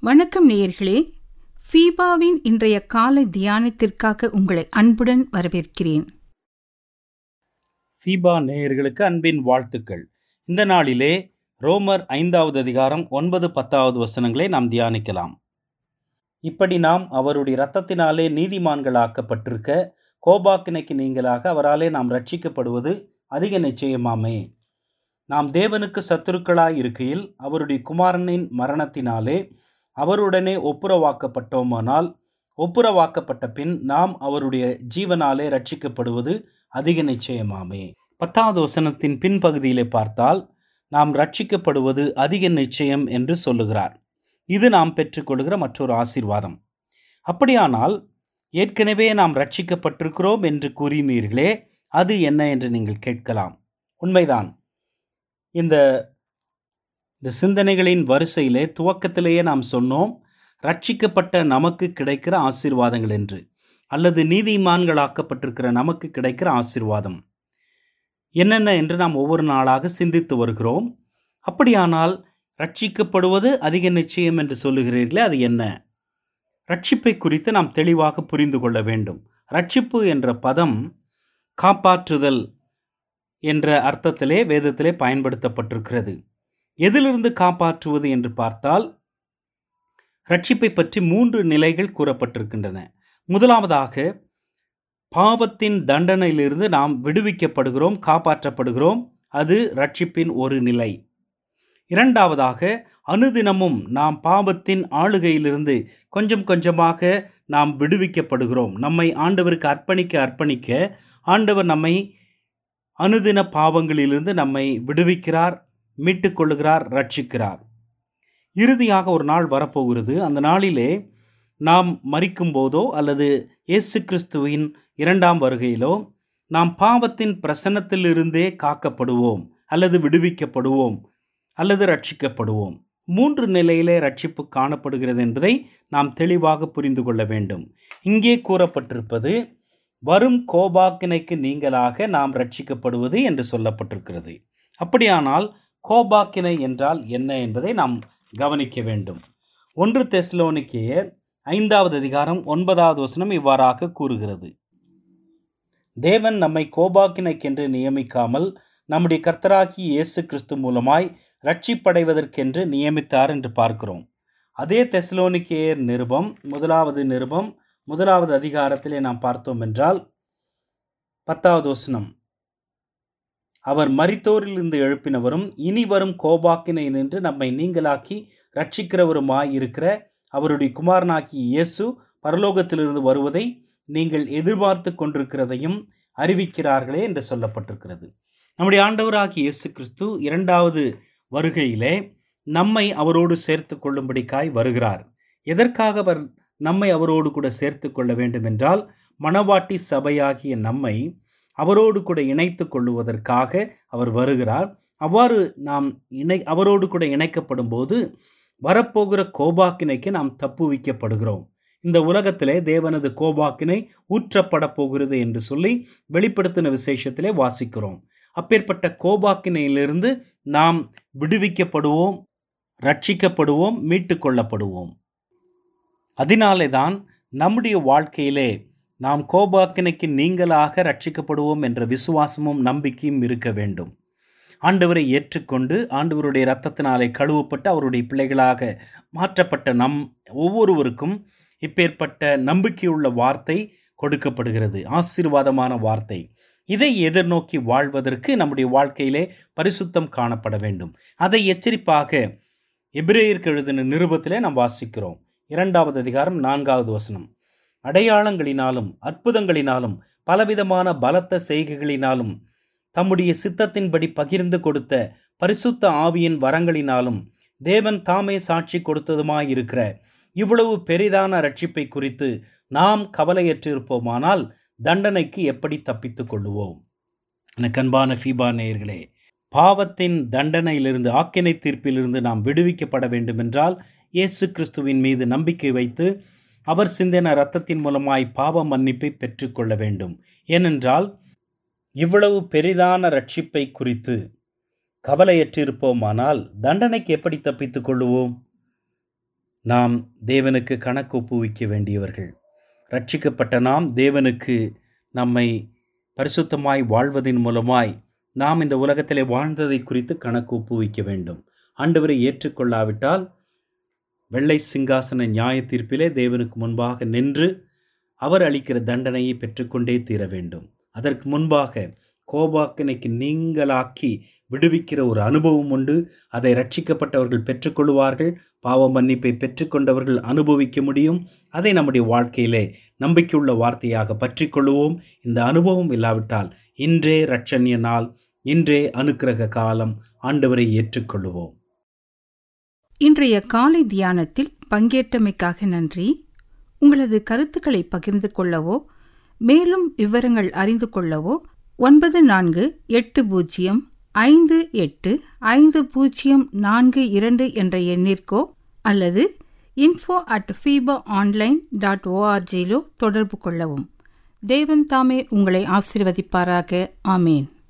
வணக்கம் நேயர்களே ஃபீபாவின் இன்றைய காலை தியானத்திற்காக உங்களை அன்புடன் வரவேற்கிறேன் ஃபீபா நேயர்களுக்கு அன்பின் வாழ்த்துக்கள் இந்த நாளிலே ரோமர் ஐந்தாவது அதிகாரம் ஒன்பது பத்தாவது வசனங்களை நாம் தியானிக்கலாம் இப்படி நாம் அவருடைய இரத்தத்தினாலே நீதிமான்களாக்கப்பட்டிருக்க கோபாக்கினைக்கு நீங்களாக அவராலே நாம் ரட்சிக்கப்படுவது அதிக நிச்சயமாமே நாம் தேவனுக்கு சத்துருக்களாய் இருக்கையில் அவருடைய குமாரனின் மரணத்தினாலே அவருடனே ஒப்புரவாக்கப்பட்டோமானால் ஒப்புரவாக்கப்பட்ட பின் நாம் அவருடைய ஜீவனாலே ரட்சிக்கப்படுவது அதிக நிச்சயமாமே பத்தாவது வசனத்தின் பின்பகுதியிலே பார்த்தால் நாம் ரட்சிக்கப்படுவது அதிக நிச்சயம் என்று சொல்லுகிறார் இது நாம் பெற்றுக்கொள்கிற மற்றொரு ஆசீர்வாதம் அப்படியானால் ஏற்கனவே நாம் ரட்சிக்கப்பட்டிருக்கிறோம் என்று கூறினீர்களே அது என்ன என்று நீங்கள் கேட்கலாம் உண்மைதான் இந்த இந்த சிந்தனைகளின் வரிசையிலே துவக்கத்திலேயே நாம் சொன்னோம் ரட்சிக்கப்பட்ட நமக்கு கிடைக்கிற ஆசீர்வாதங்கள் என்று அல்லது நீதிமான்களாக்கப்பட்டிருக்கிற நமக்கு கிடைக்கிற ஆசீர்வாதம் என்னென்ன என்று நாம் ஒவ்வொரு நாளாக சிந்தித்து வருகிறோம் அப்படியானால் ரட்சிக்கப்படுவது அதிக நிச்சயம் என்று சொல்லுகிறீர்களே அது என்ன ரட்சிப்பை குறித்து நாம் தெளிவாக புரிந்து கொள்ள வேண்டும் ரட்சிப்பு என்ற பதம் காப்பாற்றுதல் என்ற அர்த்தத்திலே வேதத்திலே பயன்படுத்தப்பட்டிருக்கிறது எதிலிருந்து காப்பாற்றுவது என்று பார்த்தால் ரட்சிப்பை பற்றி மூன்று நிலைகள் கூறப்பட்டிருக்கின்றன முதலாவதாக பாவத்தின் தண்டனையிலிருந்து நாம் விடுவிக்கப்படுகிறோம் காப்பாற்றப்படுகிறோம் அது ரட்சிப்பின் ஒரு நிலை இரண்டாவதாக அனுதினமும் நாம் பாவத்தின் ஆளுகையிலிருந்து கொஞ்சம் கொஞ்சமாக நாம் விடுவிக்கப்படுகிறோம் நம்மை ஆண்டவருக்கு அர்ப்பணிக்க அர்ப்பணிக்க ஆண்டவர் நம்மை அனுதின பாவங்களிலிருந்து நம்மை விடுவிக்கிறார் மீட்டுக்கொள்ளுகிறார் ரட்சிக்கிறார் இறுதியாக ஒரு நாள் வரப்போகிறது அந்த நாளிலே நாம் மறிக்கும் போதோ அல்லது இயேசு கிறிஸ்துவின் இரண்டாம் வருகையிலோ நாம் பாவத்தின் பிரசன்னத்திலிருந்தே காக்கப்படுவோம் அல்லது விடுவிக்கப்படுவோம் அல்லது ரட்சிக்கப்படுவோம் மூன்று நிலையிலே ரட்சிப்பு காணப்படுகிறது என்பதை நாம் தெளிவாக புரிந்து கொள்ள வேண்டும் இங்கே கூறப்பட்டிருப்பது வரும் கோபாக்கினைக்கு நீங்களாக நாம் ரட்சிக்கப்படுவது என்று சொல்லப்பட்டிருக்கிறது அப்படியானால் கோபாக்கினை என்றால் என்ன என்பதை நாம் கவனிக்க வேண்டும் ஒன்று தெஸ்லோனிக்கேயர் ஐந்தாவது அதிகாரம் ஒன்பதாவது வசனம் இவ்வாறாக கூறுகிறது தேவன் நம்மை கோபாக்கினைக்கென்று நியமிக்காமல் நம்முடைய கர்த்தராகி இயேசு கிறிஸ்து மூலமாய் ரட்சிப்படைவதற்கென்று நியமித்தார் என்று பார்க்கிறோம் அதே தெஸ்லோனிக்கேயர் நிருபம் முதலாவது நிருபம் முதலாவது அதிகாரத்திலே நாம் பார்த்தோம் என்றால் பத்தாவது வசனம் அவர் மரித்தோரிலிருந்து எழுப்பினவரும் இனி வரும் கோபாக்கினை நின்று நம்மை நீங்களாக்கி ரட்சிக்கிறவருமாய் இருக்கிற அவருடைய குமாரனாக்கி இயேசு பரலோகத்திலிருந்து வருவதை நீங்கள் எதிர்பார்த்து கொண்டிருக்கிறதையும் அறிவிக்கிறார்களே என்று சொல்லப்பட்டிருக்கிறது நம்முடைய ஆண்டவராகி இயேசு கிறிஸ்து இரண்டாவது வருகையிலே நம்மை அவரோடு சேர்த்து கொள்ளும்படிக்காய் வருகிறார் எதற்காக அவர் நம்மை அவரோடு கூட சேர்த்து கொள்ள வேண்டும் என்றால் மணவாட்டி சபையாகிய நம்மை அவரோடு கூட இணைத்து கொள்ளுவதற்காக அவர் வருகிறார் அவ்வாறு நாம் இணை அவரோடு கூட இணைக்கப்படும் போது வரப்போகிற கோபாக்கினைக்கு நாம் தப்புவிக்கப்படுகிறோம் இந்த உலகத்திலே தேவனது கோபாக்கினை ஊற்றப்பட போகிறது என்று சொல்லி வெளிப்படுத்தின விசேஷத்திலே வாசிக்கிறோம் அப்பேற்பட்ட கோபாக்கினையிலிருந்து நாம் விடுவிக்கப்படுவோம் ரட்சிக்கப்படுவோம் மீட்டு கொள்ளப்படுவோம் அதனாலே தான் நம்முடைய வாழ்க்கையிலே நாம் கோபாக்கினைக்கு நீங்களாக ரட்சிக்கப்படுவோம் என்ற விசுவாசமும் நம்பிக்கையும் இருக்க வேண்டும் ஆண்டவரை ஏற்றுக்கொண்டு ஆண்டவருடைய இரத்தத்தினாலே கழுவப்பட்டு அவருடைய பிள்ளைகளாக மாற்றப்பட்ட நம் ஒவ்வொருவருக்கும் இப்பேற்பட்ட நம்பிக்கையுள்ள வார்த்தை கொடுக்கப்படுகிறது ஆசீர்வாதமான வார்த்தை இதை எதிர்நோக்கி வாழ்வதற்கு நம்முடைய வாழ்க்கையிலே பரிசுத்தம் காணப்பட வேண்டும் அதை எச்சரிப்பாக எபிரேயருக்கு எழுதின நிருபத்திலே நாம் வாசிக்கிறோம் இரண்டாவது அதிகாரம் நான்காவது வசனம் அடையாளங்களினாலும் அற்புதங்களினாலும் பலவிதமான பலத்த செய்கைகளினாலும் தம்முடைய சித்தத்தின்படி பகிர்ந்து கொடுத்த பரிசுத்த ஆவியின் வரங்களினாலும் தேவன் தாமே சாட்சி கொடுத்ததுமாயிருக்கிற இவ்வளவு பெரிதான ரட்சிப்பை குறித்து நாம் கவலையற்றிருப்போமானால் தண்டனைக்கு எப்படி தப்பித்துக் கொள்ளுவோம் எனக்கு அன்பான ஃபீபா நேயர்களே பாவத்தின் தண்டனையிலிருந்து ஆக்கினை தீர்ப்பிலிருந்து நாம் விடுவிக்கப்பட வேண்டுமென்றால் இயேசு கிறிஸ்துவின் மீது நம்பிக்கை வைத்து அவர் சிந்தின இரத்தத்தின் மூலமாய் பாவ மன்னிப்பை பெற்றுக்கொள்ள வேண்டும் ஏனென்றால் இவ்வளவு பெரிதான ரட்சிப்பை குறித்து கவலையற்றிருப்போமானால் தண்டனைக்கு எப்படி தப்பித்துக் கொள்ளுவோம் நாம் தேவனுக்கு கணக்கு ஒப்புவிக்க வேண்டியவர்கள் ரட்சிக்கப்பட்ட நாம் தேவனுக்கு நம்மை பரிசுத்தமாய் வாழ்வதன் மூலமாய் நாம் இந்த உலகத்திலே வாழ்ந்ததை குறித்து கணக்கு ஒப்புவிக்க வேண்டும் ஆண்டவரை ஏற்றுக்கொள்ளாவிட்டால் வெள்ளை சிங்காசன நியாய தீர்ப்பிலே தேவனுக்கு முன்பாக நின்று அவர் அளிக்கிற தண்டனையை பெற்றுக்கொண்டே தீர வேண்டும் அதற்கு முன்பாக கோபாக்கினைக்கு நீங்களாக்கி விடுவிக்கிற ஒரு அனுபவம் உண்டு அதை ரட்சிக்கப்பட்டவர்கள் பெற்றுக்கொள்வார்கள் பாவ மன்னிப்பை பெற்றுக்கொண்டவர்கள் அனுபவிக்க முடியும் அதை நம்முடைய வாழ்க்கையிலே நம்பிக்கையுள்ள வார்த்தையாக பற்றி கொள்வோம் இந்த அனுபவம் இல்லாவிட்டால் இன்றே ரட்சண்ய நாள் இன்றே அனுக்கிரக காலம் ஆண்டவரை ஏற்றுக்கொள்ளுவோம் இன்றைய காலை தியானத்தில் பங்கேற்றமைக்காக நன்றி உங்களது கருத்துக்களை பகிர்ந்து கொள்ளவோ மேலும் விவரங்கள் அறிந்து கொள்ளவோ ஒன்பது நான்கு எட்டு பூஜ்ஜியம் ஐந்து எட்டு ஐந்து பூஜ்ஜியம் நான்கு இரண்டு என்ற எண்ணிற்கோ அல்லது info at FIFA online dot ஓஆர்ஜியிலோ தொடர்பு கொள்ளவும் தேவன் தாமே உங்களை ஆசீர்வதிப்பாராக ஆமேன்